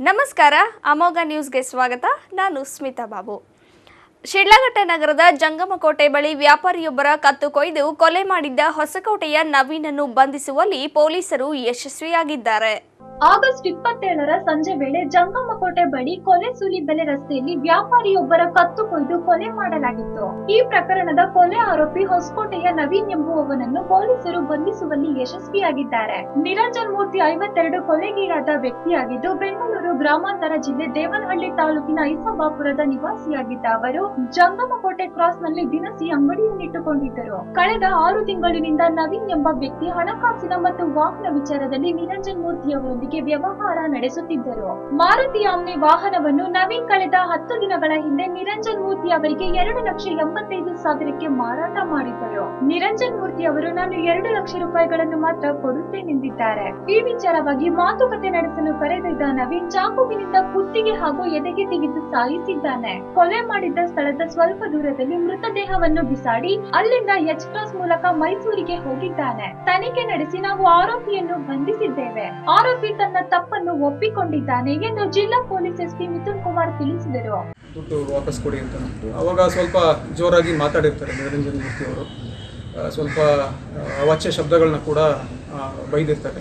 ನಮಸ್ಕಾರ ಅಮೋಘ ನ್ಯೂಸ್ಗೆ ಸ್ವಾಗತ ನಾನು ಸ್ಮಿತಾ ಬಾಬು ಶಿಡ್ಲಘಟ್ಟ ನಗರದ ಜಂಗಮಕೋಟೆ ಬಳಿ ವ್ಯಾಪಾರಿಯೊಬ್ಬರ ಕತ್ತು ಕೊಯ್ದು ಕೊಲೆ ಮಾಡಿದ್ದ ಹೊಸಕೋಟೆಯ ನವೀನನ್ನು ಬಂಧಿಸುವಲ್ಲಿ ಪೊಲೀಸರು ಯಶಸ್ವಿಯಾಗಿದ್ದಾರೆ ಆಗಸ್ಟ್ ಇಪ್ಪತ್ತೇಳರ ಸಂಜೆ ವೇಳೆ ಜಂಗಮಕೋಟೆ ಬಳಿ ಕೊಲೆ ಸುಲಿಬೆಲೆ ರಸ್ತೆಯಲ್ಲಿ ವ್ಯಾಪಾರಿಯೊಬ್ಬರ ಕತ್ತು ಕೊಯ್ದು ಕೊಲೆ ಮಾಡಲಾಗಿತ್ತು ಈ ಪ್ರಕರಣದ ಕೊಲೆ ಆರೋಪಿ ಹೊಸಕೋಟೆಯ ನವೀನ್ ಎಂಬುವವನನ್ನು ಪೊಲೀಸರು ಬಂಧಿಸುವಲ್ಲಿ ಯಶಸ್ವಿಯಾಗಿದ್ದಾರೆ ನಿರಂಜನ್ ಮೂರ್ತಿ ಐವತ್ತೆರಡು ಕೊಲೆಗೀಡಾದ ವ್ಯಕ್ತಿಯಾಗಿದ್ದು ಬೆಂಗಳೂರು ಗ್ರಾಮಾಂತರ ಜಿಲ್ಲೆ ದೇವನಹಳ್ಳಿ ತಾಲೂಕಿನ ಐಸಬಾಪುರದ ನಿವಾಸಿಯಾಗಿದ್ದ ಅವರು ಜಂಗಮಕೋಟೆ ಕ್ರಾಸ್ ನಲ್ಲಿ ದಿನಸಿ ಅಂಗಡಿಯನ್ನಿಟ್ಟುಕೊಂಡಿದ್ದರು ಕಳೆದ ಆರು ತಿಂಗಳಿನಿಂದ ನವೀನ್ ಎಂಬ ವ್ಯಕ್ತಿ ಹಣಕಾಸಿನ ಮತ್ತು ವಾಹನ ವಿಚಾರದಲ್ಲಿ ನಿರಂಜನ್ ಮೂರ್ತಿ ಅವರೊಂದಿಗೆ ವ್ಯವಹಾರ ನಡೆಸುತ್ತಿದ್ದರು ಮಾರುತಿ ಆಮ್ನಿ ವಾಹನವನ್ನು ನವೀನ್ ಕಳೆದ ಹತ್ತು ದಿನಗಳ ಹಿಂದೆ ನಿರಂಜನ್ ಮೂರ್ತಿ ಅವರಿಗೆ ಎರಡು ಲಕ್ಷ ಎಂಬತ್ತೈದು ಸಾವಿರಕ್ಕೆ ಮಾರಾಟ ಮಾಡಿದ್ದರು ನಿರಂಜನ್ ಮೂರ್ತಿ ಅವರು ನಾನು ಎರಡು ಲಕ್ಷ ರೂಪಾಯಿಗಳನ್ನು ಮಾತ್ರ ಕೊಡುತ್ತೇನೆಂದಿದ್ದಾರೆ ಈ ವಿಚಾರವಾಗಿ ಮಾತುಕತೆ ನಡೆಸಲು ಕರೆದಿದ್ದ ನವೀನ್ ಚಾಕುವಿನಿಂದ ಕುತ್ತಿಗೆ ಹಾಗೂ ಎದೆಗೆ ತೆಗೆದು ಸಾಯಿಸಿದ್ದಾನೆ ಕೊಲೆ ಮಾಡಿದ್ದ ಸ್ಥಳದ ಸ್ವಲ್ಪ ದೂರದಲ್ಲಿ ಮೃತದೇಹವನ್ನು ಬಿಸಾಡಿ ಅಲ್ಲಿಂದ ಎಚ್ ಕ್ರಾಸ್ ಮೂಲಕ ಮೈಸೂರಿಗೆ ಹೋಗಿದ್ದಾನೆ ತನಿಖೆ ನಡೆಸಿ ನಾವು ಆರೋಪಿಯನ್ನು ಬಂಧಿಸಿದ್ದೇವೆ ಆರೋಪಿ ತನ್ನ ತಪ್ಪನ್ನು ಒಪ್ಪಿಕೊಂಡಿದ್ದಾನೆ ಎಂದು ಜಿಲ್ಲಾ ಪೊಲೀಸ್ ಎಸ್ಪಿ ಮಿಥುನ್ ಕುಮಾರ್ ತಿಳಿಸಿದರು ದುಡ್ಡು ವಾಪಸ್ ಕೊಡಿ ಅಂತ ಅಂದ್ಬಿಟ್ಟು ಅವಾಗ ಸ್ವಲ್ಪ ಜೋರಾಗಿ ಮಾತಾಡಿರ್ತಾರೆ ನಿರಂಜನ್ ಮೂರ್ತಿ ಅವರು ಆ, ಸ್ವಲ್ಪ ಆ, ಅವಾಚ್ಯ ಶಬ್ದಗಳನ್ನ ಕೂಡ ಆ, ಬೈದಿರ್ತಾರೆ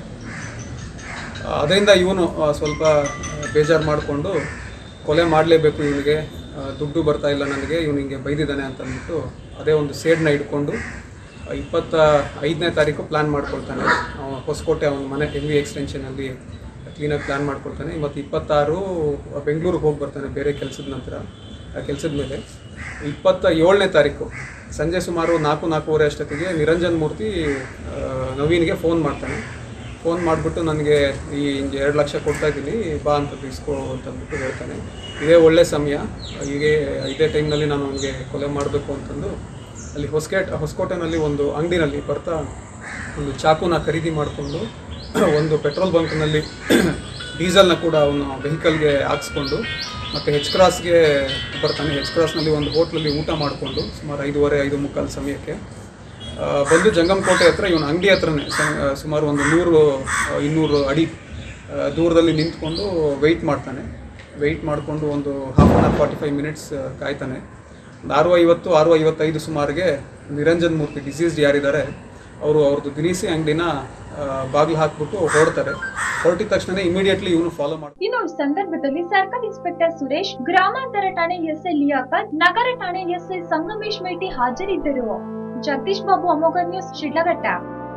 ಆ, ಅದರಿಂದ ಇವನು ಆ, ಸ್ವಲ್ಪ ಬೇಜಾರು ಮಾಡಿಕೊಂಡು ಕೊಲೆ ಮಾಡಲೇಬೇಕು ಇವನಿಗೆ ಆ, ದುಡ್ಡು ಬರ್ತಾ ಇಲ್ಲ ನನಗೆ ಇವನು ಹಿಂಗೆ ಬೈದಿದ್ದಾನೆ ಅಂತ ಅಂದ್ಬಿಟ್ಟು ಅದೇ ಒಂದು ಸೇಡ್ನ ಇಟ್ಕೊಂಡು ಆ, ಇಪ್ಪತ್ತ ಐದನೇ ತಾರೀಕು ಪ್ಲ್ಯಾನ್ ಮಾಡ್ಕೊಳ್ತಾನೆ ಅವನು ಹೊಸಕೋಟೆ ಅವನ ಮನೆ ಎಮ್ ವಿ ಎಕ್ಸ್ಟೆನ್ಷನಲ್ಲಿ ಕ್ಲೀನಾಗಿ ಪ್ಲ್ಯಾನ್ ಮಾಡ್ಕೊಳ್ತಾನೆ ಮತ್ತು ಇಪ್ಪತ್ತಾರು ಬೆಂಗಳೂರಿಗೆ ಹೋಗಿ ಬರ್ತಾನೆ ಬೇರೆ ಕೆಲಸದ ನಂತರ ಆ ಕೆಲಸದ ಮೇಲೆ ಇಪ್ಪತ್ತ ಏಳನೇ ತಾರೀಕು ಸಂಜೆ ಸುಮಾರು ನಾಲ್ಕು ನಾಲ್ಕೂವರೆ ಅಷ್ಟೊತ್ತಿಗೆ ನಿರಂಜನ್ ಮೂರ್ತಿ ಆ, ನವೀನ್ಗೆ ಫೋನ್ ಮಾಡ್ತಾನೆ ಫೋನ್ ಮಾಡಿಬಿಟ್ಟು ನನಗೆ ಈ ಹಿಂಗೆ ಎರಡು ಲಕ್ಷ ಕೊಡ್ತಾ ಇದ್ದೀನಿ ಬಾ ಅಂತ ಇಸ್ಕೋ ಅಂತ ಅಂದ್ಬಿಟ್ಟು ಹೇಳ್ತಾನೆ ಇದೇ ಒಳ್ಳೆ ಸಮಯ ಹೀಗೆ ಇದೇ ಟೈಮ್ನಲ್ಲಿ ನಾನು ಅವನಿಗೆ ಕೊಲೆ ಮಾಡಬೇಕು ಅಂತಂದು ಅಲ್ಲಿ ಹೊಸಕೇಟ್ ಹೊಸಕೋಟೆನಲ್ಲಿ ಒಂದು ಅಂಗಡಿನಲ್ಲಿ ಬರ್ತಾ ಒಂದು ಚಾಕುನ ಖರೀದಿ ಮಾಡಿಕೊಂಡು ಒಂದು ಪೆಟ್ರೋಲ್ ಬಂಕ್ನಲ್ಲಿ ಡೀಸೆಲ್ನ ಕೂಡ ಅವನು ವೆಹಿಕಲ್ಗೆ ಹಾಕ್ಸ್ಕೊಂಡು ಮತ್ತು ಹೆಚ್ ಕ್ರಾಸ್ಗೆ ಬರ್ತಾನೆ ಹೆಚ್ ಕ್ರಾಸ್ನಲ್ಲಿ ಒಂದು ಹೋಟ್ಲಲ್ಲಿ ಊಟ ಮಾಡಿಕೊಂಡು ಸುಮಾರು ಐದೂವರೆ ಐದು ಮುಕ್ಕಾಲು ಸಮಯಕ್ಕೆ ಆ, ಬಂದು ಜಂಗಮಕೋಟೆ ಹತ್ರ ಇವನು ಅಂಗಡಿ ಹತ್ರನೇ ಸ- ಆ, ಸುಮಾರು ಒಂದು ನೂರು ಆ, ಇನ್ನೂರು ಅಡಿ ಆ, ದೂರದಲ್ಲಿ ನಿಂತ್ಕೊಂಡು ವೆಯ್ಟ್ ಮಾಡ್ತಾನೆ ವೆಯ್ಟ್ ಮಾಡಿಕೊಂಡು ಒಂದು half an hour forty five minutes ಕಾಯ್ತಾನೆ ಒಂದು ಆರು ಐವತ್ತು ಆರು ಐವತ್ತೈದು ಸುಮಾರಿಗೆ ನಿರಂಜನ್ ಮೂರ್ತಿ ಡಿಸೀಸ್ಡ್ ಯಾರಿದ್ದಾರೆ ಅವರು ಅವ್ರದ್ದು ದಿನಸಿ ಅಂಗಡಿನ ಬಾಗಿಲು ಹಾಕ್ಬಿಟ್ಟು ಹೊರಡ್ತಾರೆ ಹೊರಟಿದ ತಕ್ಷಣ ಇಮಿಡಿಯೇಟ್ಲಿ ಇವನು ಫಾಲೋ ಮಾಡಿ ಇನ್ನು ಈ ಸಂದರ್ಭದಲ್ಲಿ ಸರ್ಕಲ್ ಇನ್ಸ್ಪೆಕ್ಟರ್ ಸುರೇಶ್ ಗ್ರಾಮಾಂತರ ಠಾಣೆ ಎಸ್ಐ ಲಿಯಾಕತ್ ನಗರ ಠಾಣೆ ಎಸ್ಐ ಸಂಗಮೇಶ್ ಮೇಟಿ ಹಾಜರಿದ್ದರು ಜಗದೀಶ್ ಬಾಬು ಅಮೋಘ ನ್ಯೂಸ್ ಶಿಡ್ಲಘಟ್ಟ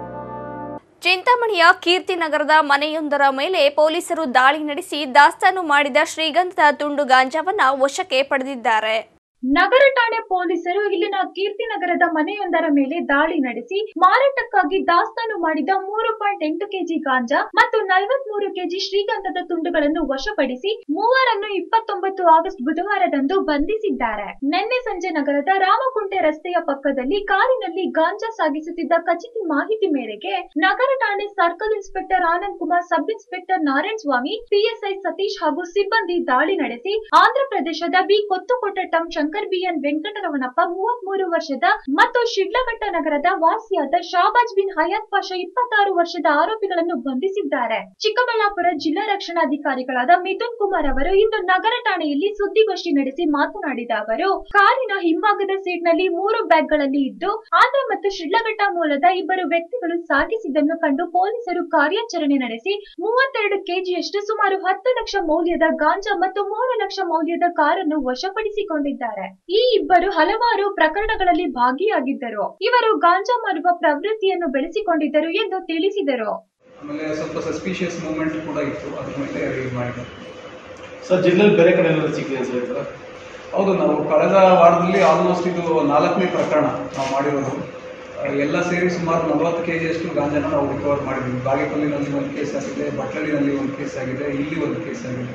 ಚಿಂತಾಮಣಿಯ ಕೀರ್ತಿನಗರದ ಮನೆಯೊಂದರ ಮೇಲೆ ಪೊಲೀಸರು ದಾಳಿ ನಡೆಸಿ ದಾಸ್ತಾನು ಮಾಡಿದ ಶ್ರೀಗಂಧದ ತುಂಡು ಗಾಂಜಾವನ್ನ ವಶಕ್ಕೆ ಪಡೆದಿದ್ದಾರೆ ನಗರ ಠಾಣೆ ಪೊಲೀಸರು ಇಲ್ಲಿನ ಕೀರ್ತಿನಗರದ ಮನೆಯೊಂದರ ಮೇಲೆ ದಾಳಿ ನಡೆಸಿ ಮಾರಾಟಕ್ಕಾಗಿ ದಾಸ್ತಾನು ಮಾಡಿದ ಮೂರು ಪಾಯಿಂಟ್ ಎಂಟು ಕೆಜಿ ಗಾಂಜಾ ಮತ್ತು ನಲವತ್ಮೂರು ಕೆಜಿ ಶ್ರೀಗಂಧದ ತುಂಡುಗಳನ್ನು ವಶಪಡಿಸಿ ಮೂವರನ್ನು ಇಪ್ಪತ್ತೊಂಬತ್ತು ಆಗಸ್ಟ್ ಬುಧವಾರದಂದು ಬಂಧಿಸಿದ್ದಾರೆ ನಿನ್ನೆ ಸಂಜೆ ನಗರದ ರಾಮಕುಂಟೆ ರಸ್ತೆಯ ಪಕ್ಕದಲ್ಲಿ ಕಾರಿನಲ್ಲಿ ಗಾಂಜಾ ಸಾಗಿಸುತ್ತಿದ್ದ ಖಚಿತ ಮಾಹಿತಿ ಮೇರೆಗೆ ನಗರ ಠಾಣೆ circle inspector Anand Kumar sub inspector Narayana Swamy PSI Satish ಹಾಗೂ ಸಿಬ್ಬಂದಿ ದಾಳಿ ನಡೆಸಿ ಆಂಧ್ರ ಪ್ರದೇಶದ ಬಿ ಕೊತ್ತುಕೋಟೆ ಟಂ ಶಂಕರ್ ಬಿಎನ್ ವೆಂಕಟರಮಣಪ್ಪ ಮೂವತ್ಮೂರು ವರ್ಷದ ಮತ್ತು ಶಿಡ್ಲಘಟ್ಟ ನಗರದ ವಾಸಿಯಾದ ಶಾಬಾಜ್ ಬಿನ್ ಹಯಾತ್ ಪಾಷಾ ಇಪ್ಪತ್ತಾರು ವರ್ಷದ ಆರೋಪಿಗಳನ್ನು ಬಂಧಿಸಿದ್ದಾರೆ ಚಿಕ್ಕಬಳ್ಳಾಪುರ ಜಿಲ್ಲಾ ರಕ್ಷಣಾಧಿಕಾರಿಗಳಾದ ಮಿಥುನ್ ಕುಮಾರ್ ಅವರು ಇಂದು ನಗರ ಠಾಣೆಯಲ್ಲಿ ಸುದ್ದಿಗೋಷ್ಠಿ ನಡೆಸಿ ಮಾತನಾಡಿದ ಅವರು ಕಾರಿನ ಹಿಂಭಾಗದ ಸೀಟ್ನಲ್ಲಿ ಮೂರು ಬ್ಯಾಗ್ಗಳಲ್ಲಿ ಇದ್ದು ಆಂಧ್ರ ಮತ್ತು ಶಿಡ್ಲಘಟ್ಟ ಮೂಲದ ಇಬ್ಬರು ವ್ಯಕ್ತಿಗಳು ಸಾಗಿಸಿದ್ದನ್ನು ಕಂಡು ಪೊಲೀಸರು ಕಾರ್ಯಾಚರಣೆ ನಡೆಸಿ ಮೂವತ್ತೆರಡು ಕೆಜಿಯಷ್ಟು ಸುಮಾರು ಹತ್ತು ಲಕ್ಷ ಮೌಲ್ಯದ ಗಾಂಜಾ ಮತ್ತು ಮೂರು ಲಕ್ಷ ಮೌಲ್ಯದ ಕಾರನ್ನು ವಶಪಡಿಸಿಕೊಂಡಿದ್ದಾರೆ ಈ ಇಬ್ಬರು ಹಲವಾರು ಪ್ರಕರಣಗಳಲ್ಲಿ ಭಾಗಿಯಾಗಿದ್ದರು ಇವರು ಗಾಂಜಾ ಮಾರುವ ಪ್ರವೃತ್ತಿಯನ್ನು ಬೆಳೆಸಿಕೊಂಡಿದ್ದರು ಎಂದು ತಿಳಿಸಿದರು ಆಮೇಲೆ ಸ್ವಲ್ಪ ಸಸ್ಪಿಷಿಯಸ್ ಮೂಮೆಂಟ್ ಕೂಡ ಇತ್ತು ಅದ್ರ ಮೇಲೆ ಇದು ಮಾಡಿದ್ದಾರೆ ಸರ್ ಜಿಲ್ಲೆಯಲ್ಲಿ ಬೇರೆ ಕಡೆ ಏನಾದ್ರು ಸಿಕ್ಕಿದೆ ಸರ್ ಈ ಥರ ಹೌದು ನಾವು ಕಳೆದ ವಾರದಲ್ಲಿ ಆಲ್ಮೋಸ್ಟ್ ಇದು ನಾಲ್ಕನೇ ಪ್ರಕರಣ ನಾವು ಮಾಡಿರೋದು ಆ, ಎಲ್ಲ ಸೇರಿ ಸುಮಾರು ನಲವತ್ತು ಕೆ ಜಿಯಷ್ಟು ಗಾಂಜಾನ ನಾವು ರಿಕವರ್ ಮಾಡಿದ್ದೀವಿ ಬಾಗೇಪಲ್ಲಿನಲ್ಲಿ ಒಂದು ಕೇಸ್ ಆಗಿದೆ ಬಟ್ಲಳ್ಳಿನಲ್ಲಿ ಒಂದು ಕೇಸ್ ಆಗಿದೆ ಇಲ್ಲಿ ಒಂದು ಕೇಸ್ ಆಗಿದೆ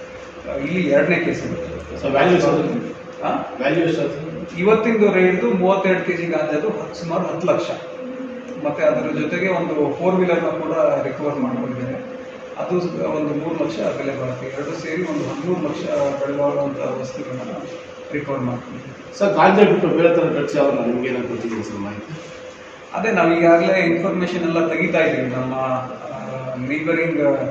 ಆ, ಇಲ್ಲಿ ಎರಡನೇ ಕೇಸ್ ಇದೆ ಸರ್ ವ್ಯಾಲ್ಯೂ ಸರ್ ಆ? ವ್ಯಾಲ್ಯೂ ಸರ್ ಇವತ್ತಿಂದು ರೇಟ್ದು ಮೂವತ್ತೆರಡು ಕೆ ಜಿ ಗಾಂಜಾದು ಹತ್ತು ಸುಮಾರು ಹತ್ತು ಲಕ್ಷ ಮತ್ತು ಅದರ ಜೊತೆಗೆ ಒಂದು ಫೋರ್ ವೀಲರ್ನ ಕೂಡ ರಿಕವರ್ ಮಾಡ್ಕೊಂಡಿದ್ದೇನೆ ಅದು ಸ- ಒಂದು ಮೂರು ಲಕ್ಷ ಬೆಲೆ ಬರುತ್ತೆ ಎರಡು ಸೇರಿ ಒಂದು ಹದಿಮೂರು ಲಕ್ಷ ಬೆಲೆ ಬಾಳುವಂಥ ವಸ್ತುಗಳನ್ನ ರಿಕವರ್ ಮಾಡ್ಕೊಂಡಿದ್ದೇನೆ ಸರ್ ಗಾಂಜಾ ಬಿಟ್ಟು ಬೇರೆ ಥರ ಡ್ರಗ್ಸ್ ಯಾವ್ದು ನಿಮ್ಗೆ ಏನಾದ್ರು ಗೊತ್ತಿದೆ ಸರ್ ಮಾಹಿತಿ ಅದೇ ನಾವು ಈಗಾಗಲೇ ಇನ್ಫಾರ್ಮೇಷನ್ ಎಲ್ಲ ತೆಗಿತಾ ಇದ್ದೀವಿ ನಮ್ಮ ನೇಬರಿಂಗ್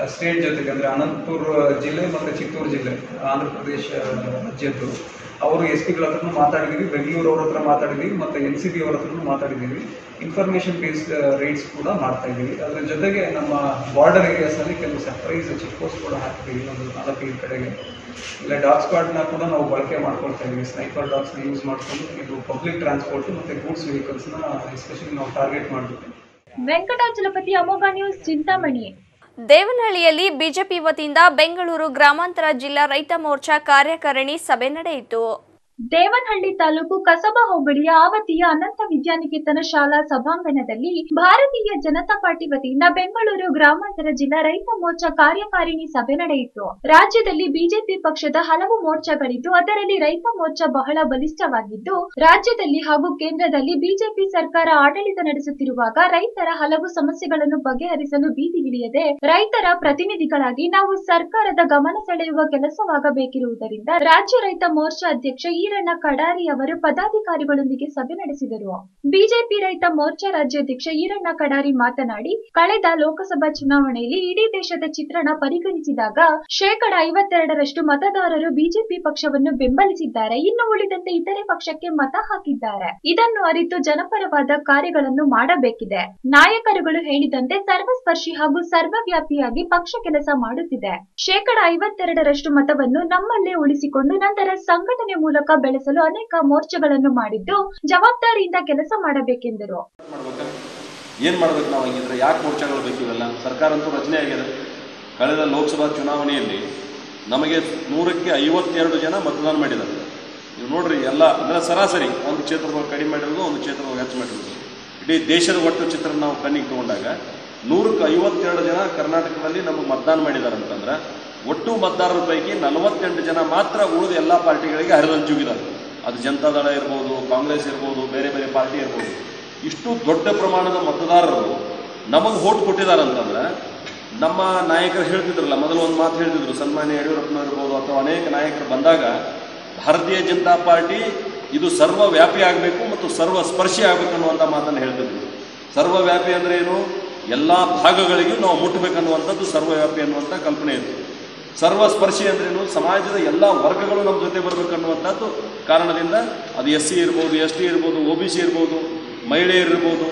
ಸ್ಟೇಟ್ ಜೊತೆಗೆ ಅಂದರೆ ಅನಂತಪುರ ಜಿಲ್ಲೆ ಮತ್ತು ಚಿತ್ತೂರು ಜಿಲ್ಲೆ ಆಂಧ್ರ ಪ್ರದೇಶ ರಾಜ್ಯದ್ದು ಅವರು ಎಸ್ ಪಿಗಳ ಹತ್ರನೂ ಮಾತಾಡಿದ್ದೀವಿ ಬೆಂಗಳೂರು ಅವ್ರ ಹತ್ರ ಮಾತಾಡಿದ್ದೀವಿ ಮತ್ತು ಎನ್ ಸಿ ಬಿ ಅವ್ರ ಹತ್ರನೂ ಮಾತಾಡಿದ್ದೀವಿ ಇನ್ಫಾರ್ಮೇಷನ್ ಬೇಸ್ಡ್ ರೈಡ್ಸ್ ಕೂಡ ಮಾಡ್ತಾ ಇದ್ದೀವಿ ಅದರ ಜೊತೆಗೆ ನಮ್ಮ ಬಾರ್ಡರ್ ಏರಿಯಾಸಲ್ಲಿ ಕೆಲವು ಸರ್ಪ್ರೈಸ್ ಚೆಕ್ ಪೋಸ್ಟ್ ಕೂಡ ಹಾಕ್ತೀವಿ ಒಂದು ನಾಲ್ಕೈದು ಕಡೆಗೆ ಇಲ್ಲ ಡಾಗ್ ಸ್ಕ್ವಾಡ್ನ ಕೂಡ ನಾವು ಬಳಕೆ ಮಾಡ್ಕೊಳ್ತಾ ಇದ್ದೀವಿ ಸ್ನೈಪರ್ ಡಾಗ್ಸ್ನ ಯೂಸ್ ಮಾಡಿಕೊಂಡು ಇದು ಪಬ್ಲಿಕ್ ಟ್ರಾನ್ಸ್ಪೋರ್ಟ್ ಮತ್ತು ಗೂಡ್ಸ್ ವೆಹಿಕಲ್ಸ್ನ ಎಸ್ಪೆಷಲಿ ನಾವು ಟಾರ್ಗೆಟ್ ಮಾಡಿಬಿಟ್ಟು ವೆಂಕಟಾಚಲಪತಿ ಅಮೋಘ ನ್ಯೂಸ್ ಚಿಂತಾಮಣಿ ದೇವನಹಳ್ಳಿಯಲ್ಲಿ ಬಿಜೆಪಿ ವತಿಯಿಂದ ಬೆಂಗಳೂರು ಗ್ರಾಮಾಂತರ ಜಿಲ್ಲಾ ರೈತ ಮೋರ್ಚಾ ಕಾರ್ಯಕಾರಿಣಿ ಸಭೆ ನಡೆಯಿತು ದೇವನಹಳ್ಳಿ ತಾಲೂಕು ಕಸಬಾ ಹೋಬಳಿಯ ಆವತಿಯ ಅನಂತ ವಿದ್ಯಾನಿಕೇತನ ಶಾಲಾ ಸಭಾಂಗಣದಲ್ಲಿ ಭಾರತೀಯ ಜನತಾ ಪಾರ್ಟಿ ವತಿಯಿಂದ ಬೆಂಗಳೂರು ಗ್ರಾಮಾಂತರ ಜಿಲ್ಲಾ ರೈತ ಮೋರ್ಚಾ ಕಾರ್ಯಕಾರಿಣಿ ಸಭೆ ನಡೆಯಿತು ರಾಜ್ಯದಲ್ಲಿ ಬಿಜೆಪಿ ಪಕ್ಷದ ಹಲವು ಮೋರ್ಚಾಗಳಿದ್ದು ಅದರಲ್ಲಿ ರೈತ ಮೋರ್ಚಾ ಬಹಳ ಬಲಿಷ್ಠವಾಗಿದ್ದು ರಾಜ್ಯದಲ್ಲಿ ಹಾಗೂ ಕೇಂದ್ರದಲ್ಲಿ ಬಿಜೆಪಿ ಸರ್ಕಾರ ಆಡಳಿತ ನಡೆಸುತ್ತಿರುವಾಗ ರೈತರ ಹಲವು ಸಮಸ್ಯೆಗಳನ್ನು ಬಗೆಹರಿಸಲು ಬೀದಿಗಿಳಿಯದೆ ರೈತರ ಪ್ರತಿನಿಧಿಗಳಾಗಿ ನಾವು ಸರ್ಕಾರದ ಗಮನ ಸೆಳೆಯುವ ಕೆಲಸವಾಗಬೇಕಿರುವುದರಿಂದ ರಾಜ್ಯ ರೈತ ಮೋರ್ಚಾ ಅಧ್ಯಕ್ಷ ಈರಣ್ಣ ಕಡಾರಿ ಅವರು ಪದಾಧಿಕಾರಿಗಳೊಂದಿಗೆ ಸಭೆ ನಡೆಸಿದರು ಬಿಜೆಪಿ ರೈತ ಮೋರ್ಚಾ ರಾಜ್ಯಾಧ್ಯಕ್ಷ ಈರಣ್ಣ ಕಡಾರಿ ಮಾತನಾಡಿ ಕಳೆದ ಲೋಕಸಭಾ ಚುನಾವಣೆಯಲ್ಲಿ ಇಡೀ ದೇಶದ ಚಿತ್ರಣ ಪರಿಗಣಿಸಿದಾಗ ಶೇಕಡ ಐವತ್ತೆರಡರಷ್ಟು ಮತದಾರರು ಬಿಜೆಪಿ ಪಕ್ಷವನ್ನು ಬೆಂಬಲಿಸಿದ್ದಾರೆ ಇನ್ನು ಉಳಿದಂತೆ ಇತರೆ ಪಕ್ಷಕ್ಕೆ ಮತ ಹಾಕಿದ್ದಾರೆ ಇದನ್ನು ಅರಿತು ಜನಪರವಾದ ಕಾರ್ಯಗಳನ್ನು ಮಾಡಬೇಕಿದೆ ನಾಯಕರುಗಳು ಹೇಳಿದಂತೆ ಸರ್ವಸ್ಪರ್ಶಿ ಹಾಗೂ ಸರ್ವವ್ಯಾಪಿಯಾಗಿ ಪಕ್ಷ ಕೆಲಸ ಮಾಡುತ್ತಿದೆ ಶೇಕಡ ಐವತ್ತೆರಡರಷ್ಟು ಮತವನ್ನು ನಮ್ಮಲ್ಲೇ ಉಳಿಸಿಕೊಂಡು ನಂತರ ಸಂಘಟನೆ ಮೂಲಕ ಬೆಳೆಸಲು ಅನೇಕ ಮೋರ್ಚಾಗಳನ್ನು ಮಾಡಿದ್ದು ಜವಾಬ್ದಾರಿಯಿಂದ ಕೆಲಸ ಮಾಡಬೇಕೆಂದರು ಮಾಡ್ಬೇಕಾ ಏನು ಮಾಡ್ಬೇಕು ನಾವು ಹಂಗಿದ್ರೆ ಯಾಕೆ ಮೋರ್ಚಾಗಳು ಬೇಕು ಇವೆಲ್ಲ ಸರ್ಕಾರ ಅಂತೂ ರಚನೆ ಆಗಿದೆ ಕಳೆದ ಲೋಕಸಭಾ ಚುನಾವಣೆಯಲ್ಲಿ ನಮಗೆ ನೂರಕ್ಕೆ ಐವತ್ತೆರಡು ಜನ ಮತದಾನ ಮಾಡಿದ್ದಾರೆ ನೀವು ನೋಡ್ರಿ ಎಲ್ಲ ಅಂದರೆ ಸರಾಸರಿ ಒಂದು ಕ್ಷೇತ್ರದೊಳಗೆ ಕಡಿಮೆ ಮಾಡಿರೋದು ಒಂದು ಕ್ಷೇತ್ರದೊಳಗೆ ಹೆಚ್ಚು ಮಾಡಿರೋದು ಇಡೀ ದೇಶದ ಒಟ್ಟು ಚಿತ್ರ ನಾವು ಕಣ್ಣಿಗೆ ತಗೊಂಡಾಗ ನೂರಕ್ಕೆ ಐವತ್ತೆರಡು ಜನ ಕರ್ನಾಟಕದಲ್ಲಿ ನಮಗೆ ಮತದಾನ ಮಾಡಿದ್ದಾರೆ ಅಂತಂದ್ರೆ ಒಟ್ಟು ಮತದಾರರ ಪೈಕಿ ನಲವತ್ತೆಂಟು ಜನ ಮಾತ್ರ ಉಳಿದ ಎಲ್ಲ ಪಾರ್ಟಿಗಳಿಗೆ ಹರಿದಂಚುಗಿದ್ದಾರೆ ಅದು ಜನತಾದಳ ಇರ್ಬೋದು ಕಾಂಗ್ರೆಸ್ ಇರ್ಬೋದು ಬೇರೆ ಬೇರೆ ಪಾರ್ಟಿ ಇರ್ಬೋದು ಇಷ್ಟು ದೊಡ್ಡ ಪ್ರಮಾಣದ ಮತದಾರರು ನಮಗೆ ಹೋಟ್ ಕೊಟ್ಟಿದ್ದಾರೆ ಅಂತಂದ್ರೆ ನಮ್ಮ ನಾಯಕರು ಹೇಳ್ತಿದ್ರಲ್ಲ ಮೊದಲು ಒಂದು ಮಾತು ಹೇಳ್ತಿದ್ರು ಸನ್ಮಾನ್ಯ ಯಡಿಯೂರಪ್ಪನವ್ರು ಇರ್ಬೋದು ಅಥವಾ ಅನೇಕ ನಾಯಕರು ಬಂದಾಗ ಭಾರತೀಯ ಜನತಾ ಪಾರ್ಟಿ ಇದು ಸರ್ವವ್ಯಾಪಿ ಆಗಬೇಕು ಮತ್ತು ಸರ್ವ ಸ್ಪರ್ಶಿ ಆಗಬೇಕು ಅನ್ನುವಂಥ ಮಾತನ್ನು ಹೇಳ್ತಿದ್ರು ಸರ್ವವ್ಯಾಪಿ ಅಂದರೆ ಏನು ಎಲ್ಲ ಭಾಗಗಳಿಗೂ ನಾವು ಮುಟ್ಟಬೇಕನ್ನುವಂಥದ್ದು ಸರ್ವವ್ಯಾಪಿ ಅನ್ನುವಂಥ ಕಲ್ಪನೆ ಇತ್ತು ಸರ್ವಸ್ಪರ್ಶಿ ಅಂದ್ರೇನು ಸಮಾಜದ ಎಲ್ಲ ವರ್ಗಗಳು ನಮ್ಮ ಜೊತೆ ಬರಬೇಕನ್ನುವಂಥದ್ದು ಕಾರಣದಿಂದ ಅದು ಎಸ್ ಸಿ ಇರ್ಬೋದು ಎಸ್ ಟಿ ಇರ್ಬೋದು ಒ ಬಿ ಸಿ ಇರ್ಬೋದು ಮಹಿಳೆಯರು ಇರ್ಬೋದು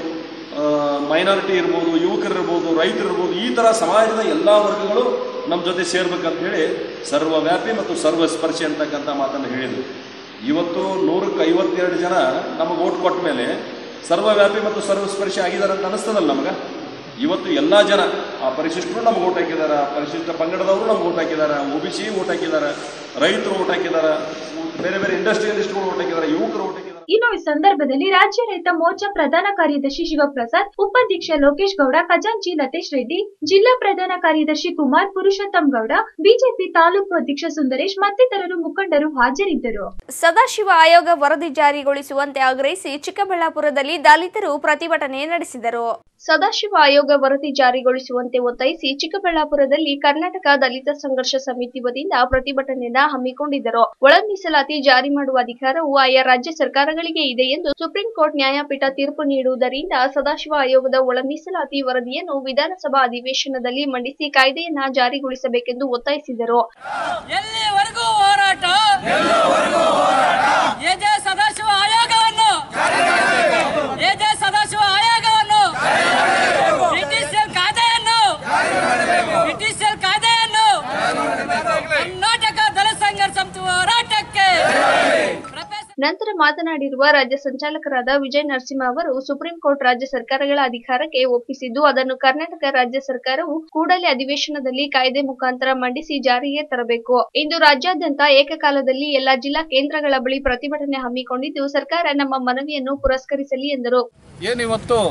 ಮೈನಾರಿಟಿ ಇರ್ಬೋದು ಯುವಕರಿರ್ಬೋದು ರೈತರಿರ್ಬೋದು ಈ ಥರ ಸಮಾಜದ ಎಲ್ಲ ವರ್ಗಗಳು ನಮ್ಮ ಜೊತೆ ಸೇರ್ಬೇಕಂತ ಹೇಳಿ ಸರ್ವವ್ಯಾಪಿ ಮತ್ತು ಸರ್ವಸ್ಪರ್ಶಿ ಅಂತಕ್ಕಂಥ ಮಾತನ್ನು ಹೇಳಿದರು ಇವತ್ತು ನೂರಕ್ಕೆ ಐವತ್ತೆರಡು ಜನ ನಮಗೆ ಓಟ್ ಕೊಟ್ಟ ಮೇಲೆ ಸರ್ವವ್ಯಾಪಿ ಮತ್ತು ಸರ್ವಸ್ಪರ್ಶಿ ಆಗಿದ್ದಾರೆ ಅಂತ ಅನಿಸ್ತದಲ್ಲ ನಮಗೆ ಇವತ್ತು ಎಲ್ಲ ಜನ ಆ ಪರಿಶಿಷ್ಟರು ನಮ್ಗೆ ಓಟ್ ಹಾಕಿದ್ದಾರೆ ಪರಿಶಿಷ್ಟ ಪಂಗಡದವರು ನಮ್ಗೆ ಓಟ್ ಹಾಕಿದ್ದಾರೆ ಒ ಬಿ ಸಿ ಓಟ್ ಹಾಕಿದ್ದಾರೆ ರೈತರು ಓಟ್ ಹಾಕಿದ್ದಾರೆ ಬೇರೆ ಬೇರೆ ಇಂಡಸ್ಟ್ರಿಯಲಿಸ್ಟ್ಗಳು ಓಟ್ ಹಾಕಿದ್ದಾರೆ ಯುವಕರು ಓಟ್ ಹಾಕಿದ್ದಾರೆ ಇನ್ನು ಈ ಸಂದರ್ಭದಲ್ಲಿ ರಾಜ್ಯ ರೈತ ಮೋರ್ಚಾ ಪ್ರಧಾನ ಕಾರ್ಯದರ್ಶಿ ಶಿವಪ್ರಸಾದ್ ಉಪಾಧ್ಯಕ್ಷ ಲೋಕೇಶ್ ಗೌಡ ಖಜಾಂಚಿ ಲತೇಶ್ ರೆಡ್ಡಿ ಜಿಲ್ಲಾ ಪ್ರಧಾನ ಕಾರ್ಯದರ್ಶಿ ಕುಮಾರ್ ಪುರುಷೋತ್ತಮ್ ಗೌಡ ಬಿಜೆಪಿ ತಾಲೂಕು ಅಧ್ಯಕ್ಷ ಸುಂದರೇಶ್ ಮತ್ತಿತರರು ಮುಖಂಡರು ಹಾಜರಿದ್ದರು ಸದಾಶಿವ ಆಯೋಗ ವರದಿ ಜಾರಿಗೊಳಿಸುವಂತೆ ಆಗ್ರಹಿಸಿ ಚಿಕ್ಕಬಳ್ಳಾಪುರದಲ್ಲಿ ದಲಿತರು ಪ್ರತಿಭಟನೆ ನಡೆಸಿದರು ಸದಾಶಿವ ಆಯೋಗ ವರದಿ ಜಾರಿಗೊಳಿಸುವಂತೆ ಒತ್ತಾಯಿಸಿ ಚಿಕ್ಕಬಳ್ಳಾಪುರದಲ್ಲಿ ಕರ್ನಾಟಕ ದಲಿತ ಸಂಘರ್ಷ ಸಮಿತಿ ವತಿಯಿಂದ ಪ್ರತಿಭಟನೆಯನ್ನ ಹಮ್ಮಿಕೊಂಡಿದ್ದರು ಒಳ ಮೀಸಲಾತಿ ಜಾರಿ ಮಾಡುವ ಅಧಿಕಾರವು ಆಯಾ ರಾಜ್ಯ ಸರ್ಕಾರಗಳಿಗೆ ಇದೆ ಎಂದು ಸುಪ್ರೀಂ ಕೋರ್ಟ್ ನ್ಯಾಯಪೀಠ ತೀರ್ಪು ನೀಡುವುದರಿಂದ ಸದಾಶಿವ ಆಯೋಗದ ಒಳ ಮೀಸಲಾತಿ ವರದಿಯನ್ನು ವಿಧಾನಸಭಾ ಅಧಿವೇಶನದಲ್ಲಿ ಮಂಡಿಸಿ ಕಾಯ್ದೆಯನ್ನ ಜಾರಿಗೊಳಿಸಬೇಕೆಂದು ಒತ್ತಾಯಿಸಿದರು ಎಲ್ಲಿವರೆಗೂ ಹೋರಾಟ ಎಜೆ ಸದಾಶಿವ ಆಯೋಗವನ್ನು ಎಜೆ ಸದಾಶಿವ ಆಯೋಗವನ್ನು ಬ್ರಿಟಿಷ್ ಕಾಯ್ದೆಯನ್ನು ಬ್ರಿಟಿಷ್ ಕಾಯ್ದೆಯನ್ನು ಕರ್ನಾಟಕ ದಳ ಸಂಘರ್ಷ ಸಮಿತಿ ಹೋರಾಟಕ್ಕೆ ಪ್ರೊಫೆಸರ್ ನಂತರ ಮಾತನಾಡಿರುವ ರಾಜ್ಯ ಸಂಚಾಲಕರಾದ ವಿಜಯ ನರಸಿಂಹ ಅವರು ಸುಪ್ರೀಂ ಕೋರ್ಟ್ ರಾಜ್ಯ ಸರ್ಕಾರಗಳ ಅಧಿಕಾರಕ್ಕೆ ಒಪ್ಪಿಸಿದ್ದು ಅದನ್ನು ಕರ್ನಾಟಕ ರಾಜ್ಯ ಸರ್ಕಾರವು ಕೂಡಲೇ ಅಧಿವೇಶನದಲ್ಲಿ ಕಾಯ್ದೆ ಮುಖಾಂತರ ಮಂಡಿಸಿ ಜಾರಿಗೆ ತರಬೇಕು ಇಂದು ರಾಜ್ಯಾದ್ಯಂತ ಏಕಕಾಲದಲ್ಲಿ ಎಲ್ಲಾ ಜಿಲ್ಲಾ ಕೇಂದ್ರಗಳ ಬಳಿ ಪ್ರತಿಭಟನೆ ಹಮ್ಮಿಕೊಂಡಿದ್ದು ಸರ್ಕಾರ ನಮ್ಮ ಮನವಿಯನ್ನು ಪುರಸ್ಕರಿಸಲಿ ಎಂದರು ಏನಿವತ್ತು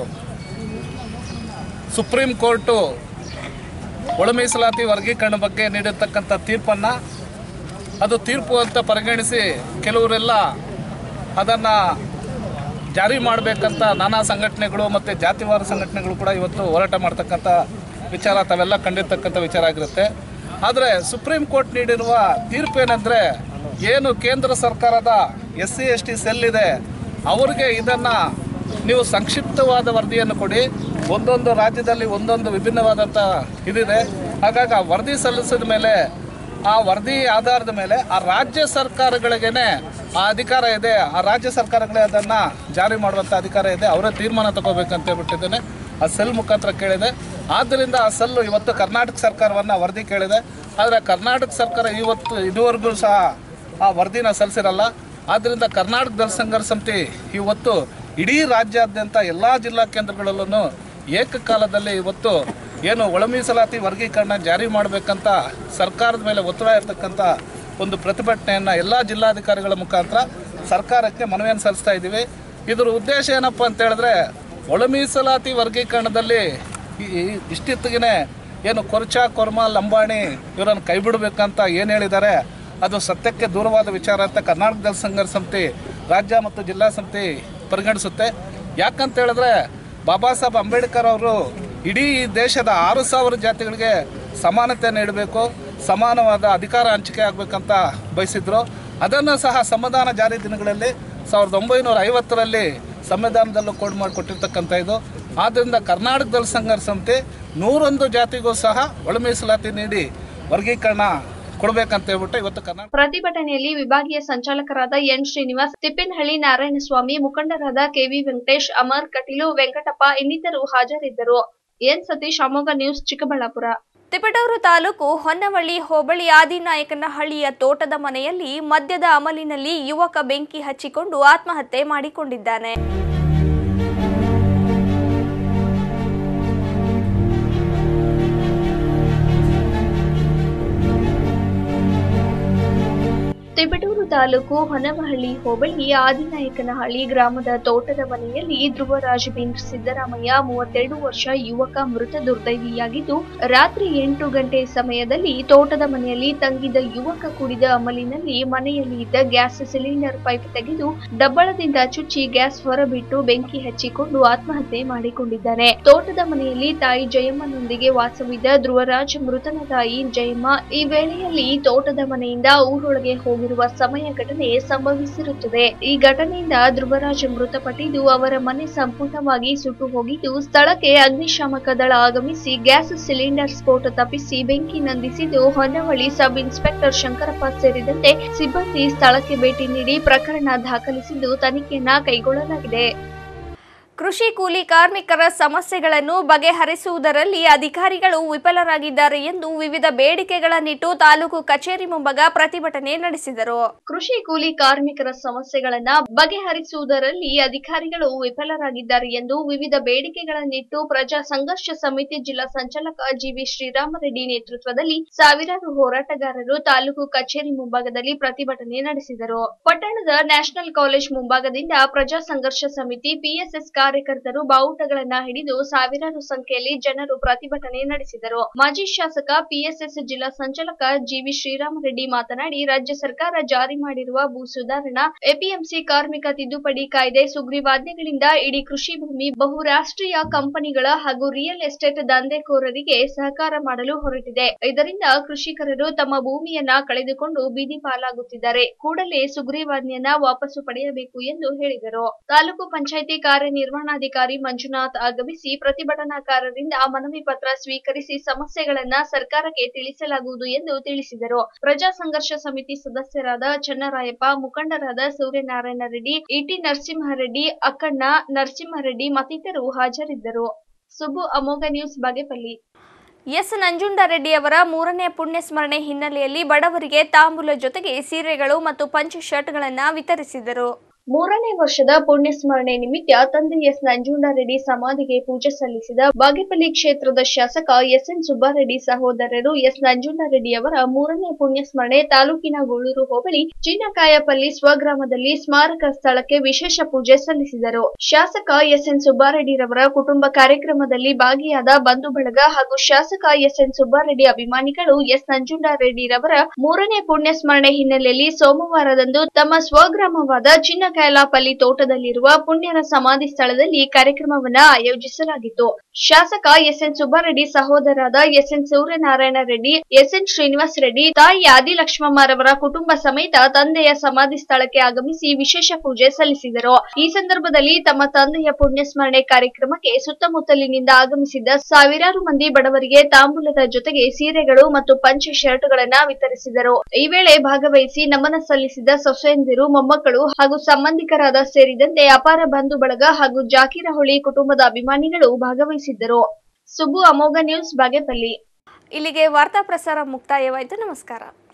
ಸುಪ್ರೀಂ ಕೋರ್ಟು ಒಳ ಮೀಸಲಾತಿ ವರ್ಗೀಕರಣ ಬಗ್ಗೆ ನೀಡಿರ್ತಕ್ಕಂಥ ತೀರ್ಪನ್ನು ಅದು ತೀರ್ಪು ಅಂತ ಪರಿಗಣಿಸಿ ಕೆಲವರೆಲ್ಲ ಅದನ್ನು ಜಾರಿ ಮಾಡಬೇಕಂತ ನಾನಾ ಸಂಘಟನೆಗಳು ಮತ್ತು ಜಾತಿವಾರ ಸಂಘಟನೆಗಳು ಕೂಡ ಇವತ್ತು ಹೋರಾಟ ಮಾಡ್ತಕ್ಕಂಥ ವಿಚಾರ ತಾವೆಲ್ಲ ಕಂಡಿರ್ತಕ್ಕಂಥ ವಿಚಾರ ಆಗಿರುತ್ತೆ ಆದರೆ ಸುಪ್ರೀಂ ಕೋರ್ಟ್ ನೀಡಿರುವ ತೀರ್ಪು ಏನಂದರೆ ಏನು ಕೇಂದ್ರ ಸರ್ಕಾರದ S C S T cell ಇದೆ ಅವರಿಗೆ ಇದನ್ನು ನೀವು ಸಂಕ್ಷಿಪ್ತವಾದ ವರದಿಯನ್ನು ಕೊಡಿ ಒಂದೊಂದು ರಾಜ್ಯದಲ್ಲಿ ಒಂದೊಂದು ವಿಭಿನ್ನವಾದಂಥ ಇದಿದೆ ಹಾಗಾಗಿ ಆ ವರದಿ ಸಲ್ಲಿಸಿದ ಮೇಲೆ ಆ ವರದಿ ಆಧಾರದ ಮೇಲೆ ಆ ರಾಜ್ಯ ಸರ್ಕಾರಗಳಿಗೇನೆ ಆ ಅಧಿಕಾರ ಇದೆ ಆ ರಾಜ್ಯ ಸರ್ಕಾರಗಳೇ ಅದನ್ನು ಜಾರಿ ಮಾಡುವಂಥ ಅಧಿಕಾರ ಇದೆ ಅವರೇ ತೀರ್ಮಾನ ತಗೋಬೇಕಂತ ಹೇಳ್ಬಿಟ್ಟಿದ್ದೇನೆ ಆ ಸೆಲ್ ಮುಖಾಂತರ ಕೇಳಿದೆ ಆದ್ದರಿಂದ ಆ ಸೆಲ್ಲು ಇವತ್ತು ಕರ್ನಾಟಕ ಸರ್ಕಾರವನ್ನು ವರದಿ ಕೇಳಿದೆ ಆದರೆ ಕರ್ನಾಟಕ ಸರ್ಕಾರ ಇವತ್ತು ಇದುವರೆಗೂ ಸಹ ಆ ವರದಿನ ಸಲ್ಲಿಸಿರಲ್ಲ ಆದ್ದರಿಂದ ಕರ್ನಾಟಕ ದಳ ಸಂಘರ್ಷ ಸಮಿತಿ ಇವತ್ತು ಇಡೀ ರಾಜ್ಯಾದ್ಯಂತ ಎಲ್ಲ ಜಿಲ್ಲಾ ಕೇಂದ್ರಗಳಲ್ಲೂ ಏಕಕಾಲದಲ್ಲಿ ಇವತ್ತು ಏನು ಒಳ ಮೀಸಲಾತಿ ವರ್ಗೀಕರಣ ಜಾರಿ ಮಾಡಬೇಕಂತ ಸರ್ಕಾರದ ಮೇಲೆ ಒತ್ತಡ ಇರತಕ್ಕಂಥ ಒಂದು ಪ್ರತಿಭಟನೆಯನ್ನು ಎಲ್ಲ ಜಿಲ್ಲಾಧಿಕಾರಿಗಳ ಮುಖಾಂತರ ಸರ್ಕಾರಕ್ಕೆ ಮನವಿಯನ್ನು ಸಲ್ಲಿಸ್ತಾ ಇದ್ದೀವಿ ಇದರ ಉದ್ದೇಶ ಏನಪ್ಪ ಅಂತ ಹೇಳಿದ್ರೆ ಒಳ ಮೀಸಲಾತಿ ವರ್ಗೀಕರಣದಲ್ಲಿ ಈ- ಈ- ಇಷ್ಟಿತ್ತಿಗೆ ಏನು ಕೊರ್ಚ ಕೊರ್ಮ ಲಂಬಾಣಿ ಇವರನ್ನು ಕೈ ಬಿಡಬೇಕಂತ ಏನು ಹೇಳಿದ್ದಾರೆ ಅದು ಸತ್ಯಕ್ಕೆ ದೂರವಾದ ವಿಚಾರ ಅಂತ ಕರ್ನಾಟಕ ದಳ ಸಂಘರ್ಷ ಸಮಿತಿ ರಾಜ್ಯ ಮತ್ತು ಜಿಲ್ಲಾ ಸಮಿತಿ ಪರಿಗಣಿಸುತ್ತೆ ಯಾಕಂತ ಹೇಳಿದ್ರೆ ಬಾಬಾ ಸಾಹೇಬ್ ಅಂಬೇಡ್ಕರ್ ಅವರು ಇಡೀ ಈ ದೇಶದ ಆರು ಸಾವಿರ ಜಾತಿಗಳಿಗೆ ಸಮಾನತೆ ನೀಡಬೇಕು ಸಮಾನವಾದ ಅಧಿಕಾರ ಹಂಚಿಕೆ ಆಗಬೇಕಂತ ಬಯಸಿದ್ರು ಅದನ್ನು ಸಹ ಸಂವಿಧಾನ ಜಾರಿ ದಿನಗಳಲ್ಲಿ ಸಾವಿರದ ಒಂಬೈನೂರ ಐವತ್ತರಲ್ಲಿ ಸಂವಿಧಾನದಲ್ಲೂ ಕೋಡ್ ಮಾಡಿಕೊಟ್ಟಿರ್ತಕ್ಕಂಥ ಇದು ಆದ್ದರಿಂದ ಕರ್ನಾಟಕ ದಳ ಸಂಘರ್ಷ ಸಮಿತಿ ನೂರೊಂದು ಜಾತಿಗೂ ಸಹ ಒಳ ಮೀಸಲಾತಿ ನೀಡಿ ವರ್ಗೀಕರಣ ಕೊಡಬೇಕಂತ ಹೇಳ್ಬಿಟ್ಟು ಇವತ್ತು ಕರ್ನಾಟಕ ಪ್ರತಿಭಟನೆಯಲ್ಲಿ ವಿಭಾಗೀಯ ಸಂಚಾಲಕರಾದ ಎನ್ ಶ್ರೀನಿವಾಸ್ ತಿಪ್ಪೇನಹಳ್ಳಿ ನಾರಾಯಣಸ್ವಾಮಿ ಮುಖಂಡರಾದ ಕೆವಿ ವೆಂಕಟೇಶ್ ಅಮರ್ ಕಟೀಲು ವೆಂಕಟಪ್ಪ ಇನ್ನಿತರು ಹಾಜರಿದ್ದರು ಎನ್ ಸತೀಶ್ ಅಮೋಘ ನ್ಯೂಸ್ ಚಿಕ್ಕಬಳ್ಳಾಪುರ ತಿಪಟೂರು ತಾಲೂಕು ಹೊನ್ನವಳ್ಳಿ ಹೋಬಳಿ ಆದಿನಾಯಕನಹಳ್ಳಿಯ ತೋಟದ ಮನೆಯಲ್ಲಿ ಮದ್ಯದ ಅಮಲಿನಲ್ಲಿ ಯುವಕ ಬೆಂಕಿ ಹಚ್ಚಿಕೊಂಡು ಆತ್ಮಹತ್ಯೆ ಮಾಡಿಕೊಂಡಿದ್ದಾನೆ ತಿಪಟೂರು ತಾಲೂಕು ಹೊನವಹಳ್ಳಿ ಹೋಬಳಿ ಆದಿನಾಯಕನಹಳ್ಳಿ ಗ್ರಾಮದ ತೋಟದ ಮನೆಯಲ್ಲಿ ಧ್ರುವರಾಜ್ ಬಿನ್ ಸಿದ್ದರಾಮಯ್ಯ ಮೂವತ್ತೆರಡು ವರ್ಷ ಯುವಕ ಮೃತ ದುರ್ದೈವಿಯಾಗಿದ್ದು ರಾತ್ರಿ ಎಂಟು ಗಂಟೆ ಸಮಯದಲ್ಲಿ ತೋಟದ ಮನೆಯಲ್ಲಿ ತಂಗಿದ್ದ ಯುವಕ ಕುಡಿದ ಅಮಲಿನಲ್ಲಿ ಮನೆಯಲ್ಲಿ ಇದ್ದ ಗ್ಯಾಸ್ ಸಿಲಿಂಡರ್ ಪೈಪ್ ತೆಗೆದು ಡಬ್ಬಳದಿಂದ ಚುಚ್ಚಿ ಗ್ಯಾಸ್ ಹೊರಬಿಟ್ಟು ಬೆಂಕಿ ಹಚ್ಚಿಕೊಂಡು ಆತ್ಮಹತ್ಯೆ ಮಾಡಿಕೊಂಡಿದ್ದಾನೆ ತೋಟದ ಮನೆಯಲ್ಲಿ ತಾಯಿ ಜಯಮ್ಮನೊಂದಿಗೆ ವಾಸವಿದ್ದ ಧ್ರುವರಾಜ್ ಮೃತನ ತಾಯಿ ಜಯಮ್ಮ ಈ ವೇಳೆಯಲ್ಲಿ ತೋಟದ ಮನೆಯಿಂದ ಊರೊಳಗೆ ಹೋಗಿರುವ ಸಮಯ ಘಟನೆ ಸಂಭವಿಸಿರುತ್ತದೆ ಈ ಘಟನೆಯಿಂದ ಧ್ರುವರಾಜ್ ಮೃತಪಟ್ಟಿದ್ದು ಅವರ ಮನೆ ಸಂಪೂರ್ಣವಾಗಿ ಸುಟ್ಟು ಹೋಗಿದ್ದು ಸ್ಥಳಕ್ಕೆ ಅಗ್ನಿಶಾಮಕ ದಳ ಆಗಮಿಸಿ ಗ್ಯಾಸ್ ಸಿಲಿಂಡರ್ ಸ್ಫೋಟ ತಪ್ಪಿಸಿ ಬೆಂಕಿ ನಂದಿಸಿದ್ದು ಹೊನ್ನವಳ್ಳಿ ಸಬ್ ಇನ್ಸ್ಪೆಕ್ಟರ್ ಶಂಕರಪ್ಪ ಸೇರಿದಂತೆ ಸಿಬ್ಬಂದಿ ಸ್ಥಳಕ್ಕೆ ಭೇಟಿ ನೀಡಿ ಪ್ರಕರಣ ದಾಖಲಿಸಿದ್ದು ತನಿಖೆಯನ್ನ ಕೈಗೊಳ್ಳಲಾಗಿದೆ ಕೃಷಿ ಕೂಲಿ ಕಾರ್ಮಿಕರ ಸಮಸ್ಯೆಗಳನ್ನು ಬಗೆಹರಿಸುವುದರಲ್ಲಿ ಅಧಿಕಾರಿಗಳು ವಿಫಲರಾಗಿದ್ದಾರೆ ಎಂದು ವಿವಿಧ ಬೇಡಿಕೆಗಳನ್ನಿಟ್ಟು ತಾಲೂಕು ಕಚೇರಿ ಮುಂಭಾಗ ಪ್ರತಿಭಟನೆ ನಡೆಸಿದರು ಕೃಷಿ ಕೂಲಿ ಕಾರ್ಮಿಕರ ಸಮಸ್ಯೆಗಳನ್ನ ಬಗೆಹರಿಸುವುದರಲ್ಲಿ ಅಧಿಕಾರಿಗಳು ವಿಫಲರಾಗಿದ್ದಾರೆ ಎಂದು ವಿವಿಧ ಬೇಡಿಕೆಗಳನ್ನಿಟ್ಟು ಪ್ರಜಾ ಸಂಘರ್ಷ ಸಮಿತಿ ಜಿಲ್ಲಾ ಸಂಚಾಲಕ ಜಿವಿ ಶ್ರೀರಾಮರೆಡ್ಡಿ ನೇತೃತ್ವದಲ್ಲಿ ಸಾವಿರಾರು ಹೋರಾಟಗಾರರು ತಾಲೂಕು ಕಚೇರಿ ಮುಂಭಾಗದಲ್ಲಿ ಪ್ರತಿಭಟನೆ ನಡೆಸಿದರು ಪಟ್ಟಣದ ನ್ಯಾಷನಲ್ ಕಾಲೇಜ್ ಮುಂಭಾಗದಿಂದ ಪ್ರಜಾ ಸಂಘರ್ಷ ಸಮಿತಿ ಪಿಎಸ್ಎಸ್ ಕಾರ್ಯಕರ್ತರು ಬಾವುಟಗಳನ್ನ ಹಿಡಿದು ಸಾವಿರಾರು ಸಂಖ್ಯೆಯಲ್ಲಿ ಜನರು ಪ್ರತಿಭಟನೆ ನಡೆಸಿದರು ಮಾಜಿ ಶಾಸಕ ಪಿಎಸ್ಎಸ್ ಜಿಲ್ಲಾ ಸಂಚಾಲಕ ಜಿವಿ ಶ್ರೀರಾಮರೆಡ್ಡಿ ಮಾತನಾಡಿ ರಾಜ್ಯ ಸರ್ಕಾರ ಜಾರಿ ಮಾಡಿರುವ ಭೂ ಸುಧಾರಣಾ ಎಪಿಎಂಸಿ ಕಾರ್ಮಿಕ ತಿದ್ದುಪಡಿ ಕಾಯ್ದೆ ಸುಗ್ರೀವಾಜ್ಞೆಗಳಿಂದ ಇಡೀ ಕೃಷಿ ಭೂಮಿ ಬಹುರಾಷ್ಟ್ರೀಯ ಕಂಪನಿಗಳ ಹಾಗೂ ರಿಯಲ್ ಎಸ್ಟೇಟ್ ದಂಧೆಕೋರರಿಗೆ ಸಹಕಾರ ಮಾಡಲು ಹೊರಟಿದೆ ಇದರಿಂದ ಕೃಷಿಕರರು ತಮ್ಮ ಭೂಮಿಯನ್ನ ಕಳೆದುಕೊಂಡು ಬೀದಿ ಪಾಲಾಗುತ್ತಿದ್ದಾರೆ ಕೂಡಲೇ ಸುಗ್ರೀವಾಜ್ಞೆಯನ್ನ ವಾಪಸ್ಸು ಪಡೆಯಬೇಕು ಎಂದು ಹೇಳಿದರು ತಾಲೂಕು ಪಂಚಾಯಿತಿ ಕಾರ್ಯನಿರ್ವಹಣಾಧಿಕಾರಿ ಮಂಜುನಾಥ್ ಆಗಮಿಸಿ ಪ್ರತಿಭಟನಾಕಾರರಿಂದ ಮನವಿ ಪತ್ರ ಸ್ವೀಕರಿಸಿ ಸಮಸ್ಯೆಗಳನ್ನ ಸರ್ಕಾರಕ್ಕೆ ತಿಳಿಸಲಾಗುವುದು ಎಂದು ತಿಳಿಸಿದರು ಪ್ರಜಾ ಸಂಘರ್ಷ ಸಮಿತಿ ಸದಸ್ಯರಾದ ಚನ್ನರಾಯಪ್ಪ ಮುಖಂಡರಾದ ಸೂರ್ಯನಾರಾಯಣ ರೆಡ್ಡಿ ಇಟಿ ನರಸಿಂಹರೆಡ್ಡಿ ಅಕ್ಕಣ್ಣ ನರಸಿಂಹರೆಡ್ಡಿ ಮತ್ತಿತರರು ಹಾಜರಿದ್ದರು ಸುಬ್ಬು ಅಮೋಘ ನ್ಯೂಸ್ ಬಾಗೇಪಲ್ಲಿ ಎಸ್ ನಂಜುಂಡರೆಡ್ಡಿ ಅವರ ಮೂರನೇ ಪುಣ್ಯ ಸ್ಮರಣೆ ಹಿನ್ನೆಲೆಯಲ್ಲಿ ಬಡವರಿಗೆ ತಾಂಬೂಲ ಜೊತೆಗೆ ಸೀರೆಗಳು ಮತ್ತು ಪಂಚ್ ಶರ್ಟ್ಗಳನ್ನು ವಿತರಿಸಿದರು ಮೂರನೇ ವರ್ಷದ ಪುಣ್ಯ ಸ್ಮರಣೆ ನಿಮಿತ್ತ ತಂದೆ ಎಸ್ ನಂಜುಂಡರೆಡ್ಡಿ ಸಮಾಧಿಗೆ ಪೂಜೆ ಸಲ್ಲಿಸಿದ ಬಾಗೇಪಲ್ಲಿ ಕ್ಷೇತ್ರದ ಶಾಸಕ ಎಸ್ ಎನ್ ಸುಬ್ಬಾರೆಡ್ಡಿ ಸಹೋದರರು ಎಸ್ ನಂಜುಂಡರೆಡ್ಡಿ ಅವರ ಮೂರನೇ ಪುಣ್ಯ ಸ್ಮರಣೆ ತಾಲೂಕಿನ ಗೂಳೂರು ಹೋಬಳಿ ಚಿನ್ನಕಾಯಪಲ್ಲಿ ಸ್ವಗ್ರಾಮದಲ್ಲಿ ಸ್ಮಾರಕ ಸ್ಥಳಕ್ಕೆ ವಿಶೇಷ ಪೂಜೆ ಸಲ್ಲಿಸಿದರು ಶಾಸಕ ಎಸ್ ಎನ್ ಸುಬ್ಬಾರೆಡ್ಡಿರವರ ಕುಟುಂಬ ಕಾರ್ಯಕ್ರಮದಲ್ಲಿ ಭಾಗಿಯಾದ ಬಂಧು ಬಳಗ ಹಾಗೂ ಶಾಸಕ ಎಸ್ ಎನ್ ಸುಬ್ಬಾರೆಡ್ಡಿ ಅಭಿಮಾನಿಗಳು ಎಸ್ ನಂಜುಂಡರೆಡ್ಡಿರವರ ಮೂರನೇ ಪುಣ್ಯ ಸ್ಮರಣೆ ಹಿನ್ನೆಲೆಯಲ್ಲಿ ಸೋಮವಾರದಂದು ತಮ್ಮ ಸ್ವಗ್ರಾಮವಾದ ಚಿನ್ನಕಾಯ ಕೈಲಕೈಲಾಪಲ್ಲಿ ತೋಟದಲ್ಲಿರುವ ಪುಣ್ಯರ ಸಮಾಧಿ ಸ್ಥಳದಲ್ಲಿ ಕಾರ್ಯಕ್ರಮವನ್ನ ಆಯೋಜಿಸಲಾಗಿತ್ತು ಶಾಸಕ ಎಸ್ಎನ್ ಸುಬ್ಬಾರೆಡ್ಡಿ ಸಹೋದರಾದ ಎಸ್ಎನ್ ಸೂರ್ಯನಾರಾಯಣ ರೆಡ್ಡಿ ಎಸ್ಎನ್ ಶ್ರೀನಿವಾಸ್ ರೆಡ್ಡಿ ತಾಯಿ ಆದಿಲಕ್ಷ್ಮಮ್ಮರವರ ಕುಟುಂಬ ಸಮೇತ ತಂದೆಯ ಸಮಾಧಿ ಸ್ಥಳಕ್ಕೆ ಆಗಮಿಸಿ ವಿಶೇಷ ಪೂಜೆ ಸಲ್ಲಿಸಿದರು ಈ ಸಂದರ್ಭದಲ್ಲಿ ತಮ್ಮ ತಂದೆಯ ಪುಣ್ಯ ಸ್ಮರಣೆ ಕಾರ್ಯಕ್ರಮಕ್ಕೆ ಸುತ್ತಮುತ್ತಲಿನಿಂದ ಆಗಮಿಸಿದ್ದ ಸಾವಿರಾರು ಮಂದಿ ಬಡವರಿಗೆ ತಾಂಬೂಲದ ಜೊತೆಗೆ ಸೀರೆಗಳು ಮತ್ತು ಪಂಚೆ ಶರ್ಟ್ಗಳನ್ನ ವಿತರಿಸಿದರು ಈ ವೇಳೆ ಭಾಗವಹಿಸಿ ನಮನ ಸಲ್ಲಿಸಿದ ಸೊಸೆಯಂದಿರು ಮೊಮ್ಮಕ್ಕಳು ಹಾಗೂ ಸಂಬಂಧಿಕರಾದ ಸೇರಿದಂತೆ ಅಪಾರ ಬಂಧು ಬಳಗ ಹಾಗೂ ಜಾಕಿರಹೊಳಿ ಕುಟುಂಬದ ಅಭಿಮಾನಿಗಳು ಭಾಗವಹಿಸಿದ್ದರು ಸುಬ್ಬು ಅಮೋಘ ನ್ಯೂಸ್ ಬಾಗೇಪಲ್ಲಿ ಇಲ್ಲಿಗೆ ವಾರ್ತಾ ಪ್ರಸಾರ ಮುಕ್ತಾಯವಾಯಿತು ನಮಸ್ಕಾರ